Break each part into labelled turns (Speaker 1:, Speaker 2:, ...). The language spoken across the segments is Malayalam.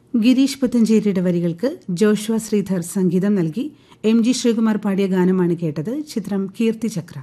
Speaker 1: ഗിരീഷ് പുത്തഞ്ചേരിയുടെ വരികൾക്ക് ജോഷ്വ ശ്രീധർ സംഗീതം നൽകി എം ജി ശ്രീകുമാർ പാടിയ ഗാനമാണ് കേട്ടത് ചിത്രം കീർത്തിചക്ര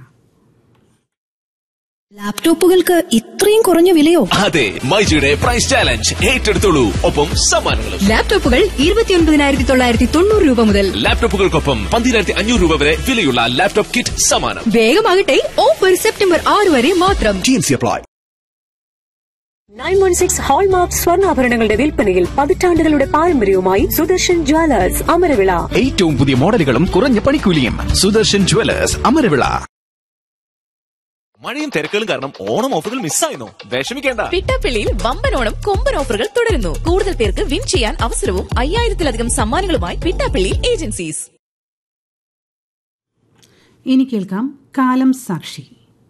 Speaker 2: ലാപ്ടോപ്പുകൾക്ക് ഇത്രയും കുറഞ്ഞ വിലയോ
Speaker 3: അതെ മൈജിയുടെ പ്രൈസ് ചാലഞ്ച് ഏറ്റെടുത്തോളൂ ഒപ്പം സമ്മാനങ്ങളും
Speaker 2: ലാപ്ടോപ്പുകൾ ഇരുപത്തിയൊൻപതിനായിരത്തി തൊള്ളായിരത്തി തൊണ്ണൂറ് രൂപ മുതൽ
Speaker 3: ലാപ്ടോപ്പുകൾക്കൊപ്പം പന്തിരായിരത്തി അഞ്ഞൂറ് രൂപ വരെ വിലയുള്ള ലാപ്ടോപ്പ് കിറ്റ് സമ്മാനം
Speaker 2: വേഗമാകട്ടെ ഓഫർ സെപ്റ്റംബർ ആറ് വരെ മാത്രം
Speaker 3: apply
Speaker 4: nine one six hallmark സ്വർണ്ണാഭരണങ്ങളുടെ വിൽപ്പനയിൽ പതിറ്റാണ്ടുകളുടെ പാരമ്പര്യവുമായി സുദർശൻ ജ്വല്ലേഴ്സ് അമരവിള
Speaker 5: ഏറ്റവും പുതിയ മോഡലുകളും കുറഞ്ഞ പണിക്കൂലിയും സുദർശൻ ജുവലേഴ്സ് അമരവിള
Speaker 3: മഴയും തിരക്കുകളും കാരണം ഓണം ഓഫറുകൾ മിസ്സായിരുന്നു വിഷമിക്കേണ്ട
Speaker 6: പിട്ടാപ്പിള്ളിയിൽ വമ്പനോണം കൊമ്പൻ ഓഫറുകൾ തുടരുന്നു കൂടുതൽ പേർക്ക് വിൻ ചെയ്യാൻ അവസരവും അയ്യായിരത്തിലധികം സമ്മാനങ്ങളുമായി പിട്ടാപ്പിള്ളി ഏജൻസീസ്
Speaker 1: ഇനി കേൾക്കാം കാലം സാക്ഷി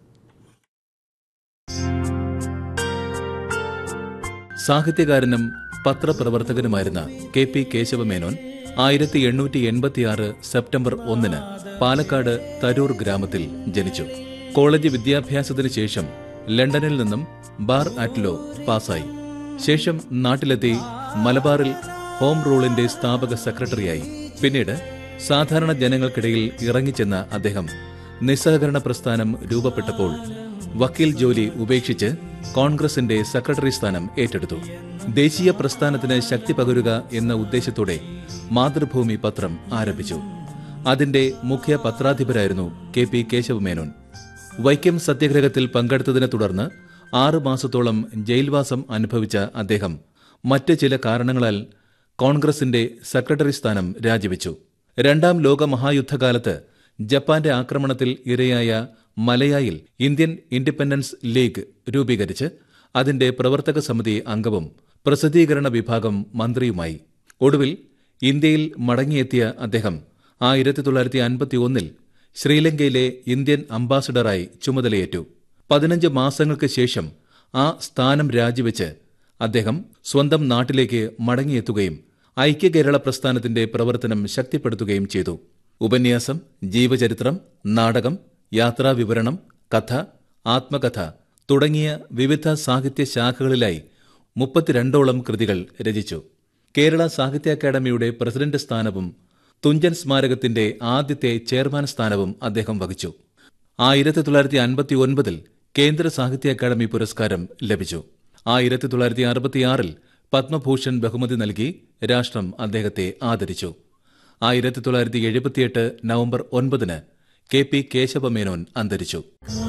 Speaker 7: സാഹിത്യകാരനും പത്രപ്രവർത്തകനുമായിരുന്ന കെ പി കേശവമേനോൻ ആയിരത്തി എണ്ണൂറ്റി എൺപത്തിയാറ് സെപ്റ്റംബർ ഒന്നിന് പാലക്കാട് തരൂർ ഗ്രാമത്തിൽ ജനിച്ചു കോളേജ് വിദ്യാഭ്യാസത്തിന് ശേഷം ലണ്ടനിൽ നിന്നും ബാർ അറ്റ്ലോ പാസായി ശേഷം നാട്ടിലെത്തി മലബാറിൽ ഹോം റൂളിന്റെ സ്ഥാപക സെക്രട്ടറിയായി പിന്നീട് സാധാരണ ജനങ്ങൾക്കിടയിൽ ഇറങ്ങിച്ചെന്ന അദ്ദേഹം നിസ്സഹകരണ പ്രസ്ഥാനം രൂപപ്പെട്ടപ്പോൾ വക്കീൽ ജോലി ഉപേക്ഷിച്ച് കോൺഗ്രസിന്റെ സെക്രട്ടറി സ്ഥാനം ഏറ്റെടുത്തു ദേശീയ പ്രസ്ഥാനത്തിന് ശക്തി പകരുക എന്ന ഉദ്ദേശത്തോടെ മാതൃഭൂമി പത്രം ആരംഭിച്ചു അതിന്റെ മുഖ്യ പത്രാധിപരായിരുന്നു കെ പി കേശവമേനോൻ വൈക്കം സത്യാഗ്രഹത്തിൽ പങ്കെടുത്തതിനെ തുടർന്ന് ആറു മാസത്തോളം ജയിൽവാസം അനുഭവിച്ച അദ്ദേഹം മറ്റ് ചില കാരണങ്ങളാൽ കോൺഗ്രസിന്റെ സെക്രട്ടറി സ്ഥാനം രാജിവെച്ചു രണ്ടാം ലോക മഹായുദ്ധകാലത്ത് ജപ്പാന്റെ ആക്രമണത്തിൽ ഇരയായ മലയായിൽ ഇന്ത്യൻ ഇൻഡിപെൻഡൻസ് ലീഗ് രൂപീകരിച്ച് അതിന്റെ പ്രവർത്തക സമിതി അംഗവും പ്രസിദ്ധീകരണ വിഭാഗം മന്ത്രിയുമായി ഒടുവിൽ ഇന്ത്യയിൽ മടങ്ങിയെത്തിയ അദ്ദേഹം ആയിരത്തി തൊള്ളായിരത്തി അൻപത്തി ഒന്നിൽ ശ്രീലങ്കയിലെ ഇന്ത്യൻ അംബാസഡറായി ചുമതലയേറ്റു പതിനഞ്ച് മാസങ്ങൾക്ക് ശേഷം ആ സ്ഥാനം രാജിവെച്ച് അദ്ദേഹം സ്വന്തം നാട്ടിലേക്ക് മടങ്ങിയെത്തുകയും ഐക്യകേരള പ്രസ്ഥാനത്തിന്റെ പ്രവർത്തനം ശക്തിപ്പെടുത്തുകയും ചെയ്തു ഉപന്യാസം ജീവചരിത്രം നാടകം യാത്രാവിവരണം കഥ ആത്മകഥ തുടങ്ങിയ വിവിധ സാഹിത്യ ശാഖകളിലായി മുപ്പത്തിരണ്ടോളം കൃതികൾ രചിച്ചു കേരള സാഹിത്യ അക്കാദമിയുടെ പ്രസിഡന്റ് സ്ഥാനവും തുഞ്ചൻ സ്മാരകത്തിന്റെ ആദ്യത്തെ ചെയർമാൻ സ്ഥാനവും അദ്ദേഹം വഹിച്ചു ആയിരത്തി തൊള്ളായിരത്തി അൻപത്തി ഒൻപതിൽ കേന്ദ്ര സാഹിത്യ അക്കാദമി പുരസ്കാരം ലഭിച്ചു ആയിരത്തി തൊള്ളായിരത്തി അറുപത്തിയാറിൽ പത്മഭൂഷൺ ബഹുമതി നൽകി രാഷ്ട്രം അദ്ദേഹത്തെ ആദരിച്ചു ആയിരത്തി തൊള്ളായിരത്തി എഴുപത്തിയെട്ട് നവംബർ ഒൻപതിന് കെ പി കേശവമേനോൻ അന്തരിച്ചു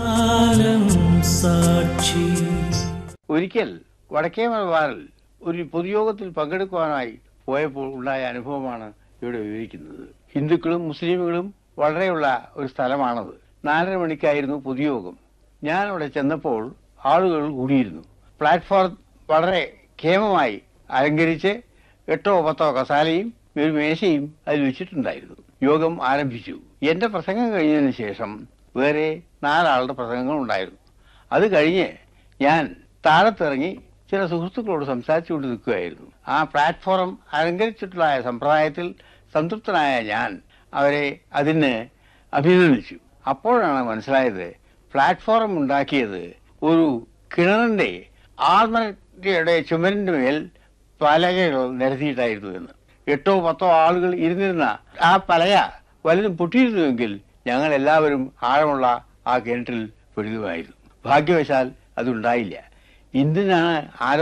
Speaker 8: ഒരിക്കൽ വടക്കേ മലബാറിൽ ഒരു പൊതുയോഗത്തിൽ പങ്കെടുക്കുവാനായി പോയപ്പോൾ ഉണ്ടായ അനുഭവമാണ് ഇവിടെ വിവരിക്കുന്നത് ഹിന്ദുക്കളും മുസ്ലിമുകളും വളരെയുള്ള ഒരു സ്ഥലമാണത് നാലര മണിക്കായിരുന്നു പൊതുയോഗം ഞാൻ അവിടെ ചെന്നപ്പോൾ ആളുകൾ കൂടിയിരുന്നു പ്ലാറ്റ്ഫോം വളരെ ക്ഷേമമായി അലങ്കരിച്ച് എട്ടോ പത്തോ കസാലയും ഒരു മേശയും അതിൽ വെച്ചിട്ടുണ്ടായിരുന്നു യോഗം ആരംഭിച്ചു എന്റെ പ്രസംഗം കഴിഞ്ഞതിന് ശേഷം വേറെ നാലാളുടെ പ്രസംഗങ്ങൾ ഉണ്ടായിരുന്നു അത് കഴിഞ്ഞ് ഞാൻ താഴത്തിറങ്ങി ചില സുഹൃത്തുക്കളോട് സംസാരിച്ചുകൊണ്ട് നിൽക്കുകയായിരുന്നു ആ പ്ലാറ്റ്ഫോം അലങ്കരിച്ചിട്ടുള്ള സമ്പ്രദായത്തിൽ സംതൃപ്തനായ ഞാൻ അവരെ അതിന് അഭിനന്ദിച്ചു അപ്പോഴാണ് മനസ്സിലായത് പ്ലാറ്റ്ഫോം ഉണ്ടാക്കിയത് ഒരു കിണറിന്റെ ആത്മഹത്യയുടെ ചുമരിന്റെ മേൽ പലകകൾ നിരത്തിയിട്ടായിരുന്നു എന്ന് എട്ടോ പത്തോ ആളുകൾ ഇരുന്നിരുന്ന ആ പലക വലുതും പൊട്ടിയിരുന്നുവെങ്കിൽ ഞങ്ങൾ എല്ലാവരും ആഴമുള്ള ആ കിണറ്റിൽ പെടുകയായിരുന്നു ഭാഗ്യവശാൽ അതുണ്ടായില്ല എന്തിനാണ് ആരോ